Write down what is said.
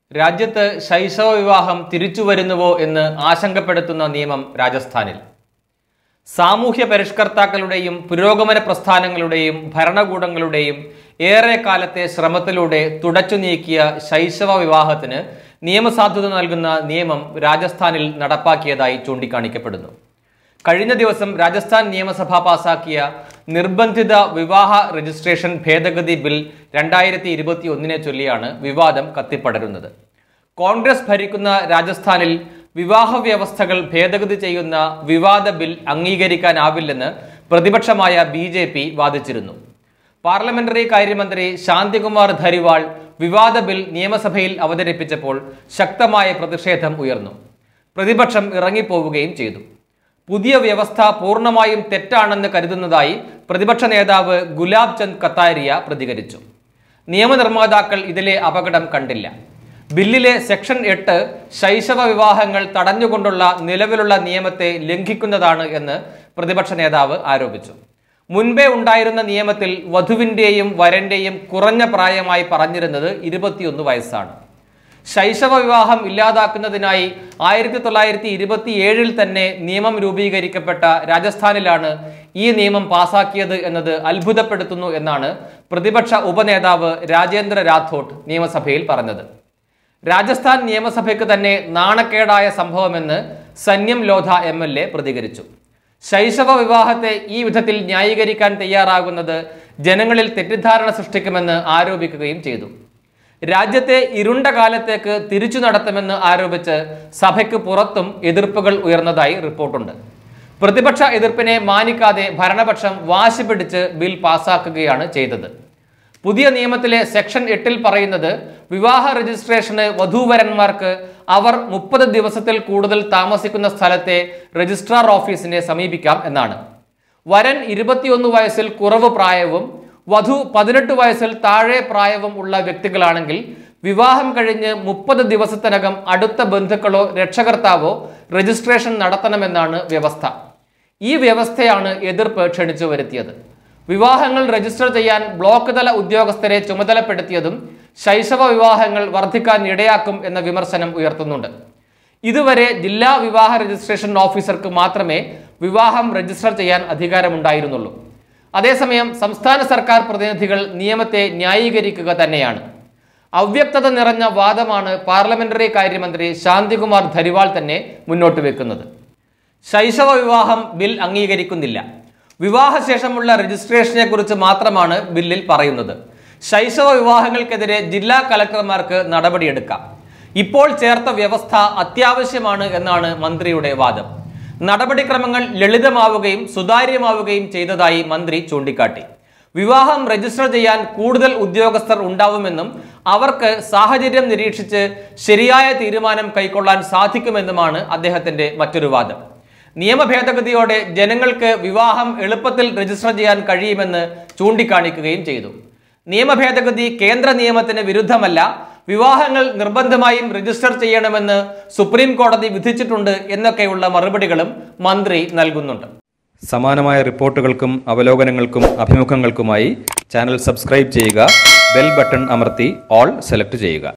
രാജ്യത്ത് ശൈശവ വിവാഹം തിരിച്ചു വരുന്നുവോ എന്ന് ആശങ്കപ്പെടുത്തുന്ന നിയമം രാജസ്ഥാനിൽ സാമൂഹ്യ പരിഷ്കർത്താക്കളുടെയും പുരോഗമന പ്രസ്ഥാനങ്ങളുടെയും ഭരണകൂടങ്ങളുടെയും ഏറെ കാലത്തെ ശ്രമത്തിലൂടെ തുടച്ചു നീക്കിയ ശൈശവ വിവാഹത്തിന് നിയമസാധുത നൽകുന്ന നിയമം രാജസ്ഥാനിൽ നടപ്പാക്കിയതായി ചൂണ്ടിക്കാണിക്കപ്പെടുന്നു കഴിഞ്ഞ ദിവസം രാജസ്ഥാൻ നിയമസഭ പാസാക്കിയ നിർബന്ധിത വിവാഹ രജിസ്ട്രേഷൻ ഭേദഗതി ബിൽ രണ്ടായിരത്തി ഇരുപത്തി ഒന്നിനെ ചൊല്ലിയാണ് വിവാദം കത്തിപ്പടരുന്നത് കോൺഗ്രസ് ഭരിക്കുന്ന രാജസ്ഥാനിൽ വിവാഹ വ്യവസ്ഥകൾ ഭേദഗതി ചെയ്യുന്ന വിവാദ ബിൽ അംഗീകരിക്കാനാവില്ലെന്ന് പ്രതിപക്ഷമായ ബി ജെ പി വാദിച്ചിരുന്നു പാർലമെന്ററി കാര്യമന്ത്രി ശാന്തികുമാർ ധരിവാൾ വിവാദ ബിൽ നിയമസഭയിൽ അവതരിപ്പിച്ചപ്പോൾ ശക്തമായ പ്രതിഷേധം ഉയർന്നു പ്രതിപക്ഷം ഇറങ്ങിപ്പോവുകയും ചെയ്തു പുതിയ വ്യവസ്ഥ പൂർണ്ണമായും തെറ്റാണെന്ന് കരുതുന്നതായി പ്രതിപക്ഷ നേതാവ് ഗുലാബ് ചന്ദ് കത്താരിയ പ്രതികരിച്ചു നിയമനിർമ്മാതാക്കൾ ഇതിലെ അപകടം കണ്ടില്ല ബില്ലിലെ സെക്ഷൻ എട്ട് ശൈശവ വിവാഹങ്ങൾ തടഞ്ഞുകൊണ്ടുള്ള നിലവിലുള്ള നിയമത്തെ ലംഘിക്കുന്നതാണ് എന്ന് പ്രതിപക്ഷ നേതാവ് ആരോപിച്ചു മുൻപേ ഉണ്ടായിരുന്ന നിയമത്തിൽ വധുവിന്റെയും വരന്റെയും കുറഞ്ഞ പ്രായമായി പറഞ്ഞിരുന്നത് ഇരുപത്തിയൊന്ന് വയസ്സാണ് ശൈശവ വിവാഹം ഇല്ലാതാക്കുന്നതിനായി ആയിരത്തി തൊള്ളായിരത്തി ഇരുപത്തി ഏഴിൽ തന്നെ നിയമം രൂപീകരിക്കപ്പെട്ട രാജസ്ഥാനിലാണ് ഈ നിയമം പാസാക്കിയത് എന്നത് അത്ഭുതപ്പെടുത്തുന്നു എന്നാണ് പ്രതിപക്ഷ ഉപനേതാവ് രാജേന്ദ്ര രാഥോഡ് നിയമസഭയിൽ പറഞ്ഞത് രാജസ്ഥാൻ നിയമസഭയ്ക്ക് തന്നെ നാണക്കേടായ സംഭവമെന്ന് Sanyam Lodha M L A പ്രതികരിച്ചു ശൈശവ വിവാഹത്തെ ഈ വിധത്തിൽ ന്യായീകരിക്കാൻ തയ്യാറാകുന്നത് ജനങ്ങളിൽ തെറ്റിദ്ധാരണ സൃഷ്ടിക്കുമെന്ന് ആരോപിക്കുകയും ചെയ്തു രാജ്യത്തെ ഇരുണ്ട കാലത്തേക്ക് തിരിച്ചു നടത്തുമെന്ന് ആരോപിച്ച് സഭയ്ക്ക് പുറത്തും എതിർപ്പുകൾ ഉയർന്നതായി റിപ്പോർട്ടുണ്ട് പ്രതിപക്ഷ എതിർപ്പിനെ മാനിക്കാതെ ഭരണപക്ഷം വാശി പിടിച്ച് ബിൽ പാസാക്കുകയാണ് ചെയ്തത് പുതിയ നിയമത്തിലെ സെക്ഷൻ എട്ടിൽ പറയുന്നത് വിവാഹ രജിസ്ട്രേഷന് വധൂവരന്മാർക്ക് അവർ മുപ്പത് ദിവസത്തിൽ കൂടുതൽ താമസിക്കുന്ന സ്ഥലത്തെ രജിസ്ട്രാർ ഓഫീസിനെ സമീപിക്കാം എന്നാണ് വരൻ ഇരുപത്തിയൊന്ന് വയസ്സിൽ കുറവ് പ്രായവും വധു പതിനെട്ട് വയസ്സിൽ താഴെ പ്രായവും ഉള്ള വ്യക്തികളാണെങ്കിൽ വിവാഹം കഴിഞ്ഞ് മുപ്പത് ദിവസത്തിനകം അടുത്ത ബന്ധുക്കളോ രക്ഷകർത്താവോ രജിസ്ട്രേഷൻ നടത്തണമെന്നാണ് വ്യവസ്ഥ ഈ വ്യവസ്ഥയാണ് എതിർപ്പ് ക്ഷണിച്ചു വരുത്തിയത് വിവാഹങ്ങൾ രജിസ്റ്റർ ചെയ്യാൻ ബ്ലോക്ക് തല ഉദ്യോഗസ്ഥരെ ചുമതലപ്പെടുത്തിയതും ശൈശവ വിവാഹങ്ങൾ വർദ്ധിക്കാൻ ഇടയാക്കും എന്ന വിമർശനം ഉയർത്തുന്നുണ്ട് ഇതുവരെ ജില്ലാ വിവാഹ രജിസ്ട്രേഷൻ ഓഫീസർക്ക് മാത്രമേ വിവാഹം രജിസ്റ്റർ ചെയ്യാൻ അധികാരമുണ്ടായിരുന്നുള്ളൂ അതേസമയം സംസ്ഥാന സർക്കാർ പ്രതിനിധികൾ നിയമത്തെ ന്യായീകരിക്കുക തന്നെയാണ് അവ്യക്തത നിറഞ്ഞ വാദമാണ് പാർലമെന്ററി കാര്യമന്ത്രി ശാന്തികുമാർ ധരിവാൾ തന്നെ മുന്നോട്ട് വെക്കുന്നത് ശൈശവ വിവാഹം ബിൽ അംഗീകരിക്കുന്നില്ല വിവാഹശേഷമുള്ള രജിസ്ട്രേഷനെ കുറിച്ച് മാത്രമാണ് ബില്ലിൽ പറയുന്നത് ശൈശവ വിവാഹങ്ങൾക്കെതിരെ ജില്ലാ കലക്ടർമാർക്ക് നടപടിയെടുക്കാം ഇപ്പോൾ ചേർത്ത വ്യവസ്ഥ അത്യാവശ്യമാണ് എന്നാണ് മന്ത്രിയുടെ വാദം നടപടിക്രമങ്ങൾ ലളിതമാവുകയും സുതാര്യമാവുകയും ചെയ്തതായി മന്ത്രി ചൂണ്ടിക്കാട്ടി വിവാഹം രജിസ്റ്റർ ചെയ്യാൻ കൂടുതൽ ഉദ്യോഗസ്ഥർ ഉണ്ടാവുമെന്നും അവർക്ക് സാഹചര്യം നിരീക്ഷിച്ച് ശരിയായ തീരുമാനം കൈക്കൊള്ളാൻ സാധിക്കുമെന്നുമാണ് അദ്ദേഹത്തിന്റെ മറ്റൊരു വാദം നിയമ ഭേദഗതിയോടെ ജനങ്ങൾക്ക് വിവാഹം എളുപ്പത്തിൽ രജിസ്റ്റർ ചെയ്യാൻ കഴിയുമെന്ന് ചൂണ്ടിക്കാണിക്കുകയും ചെയ്തു നിയമ ഭേദഗതി കേന്ദ്ര നിയമത്തിന് വിരുദ്ധമല്ല വിവാഹങ്ങൾ നിർബന്ധമായും രജിസ്റ്റർ ചെയ്യണമെന്ന് സുപ്രീം കോടതി വിധിച്ചിട്ടുണ്ട് എന്നൊക്കെയുള്ള മറുപടികളും മന്ത്രി നൽകുന്നുണ്ട് സമാനമായ റിപ്പോർട്ടുകൾക്കും അവലോകനങ്ങൾക്കും അഭിമുഖങ്ങൾക്കുമായി ചാനൽ സബ്സ്ക്രൈബ് ചെയ്യുക ബെൽ ബട്ടൺ അമർത്തി ഓൾ സെലക്ട് ചെയ്യുക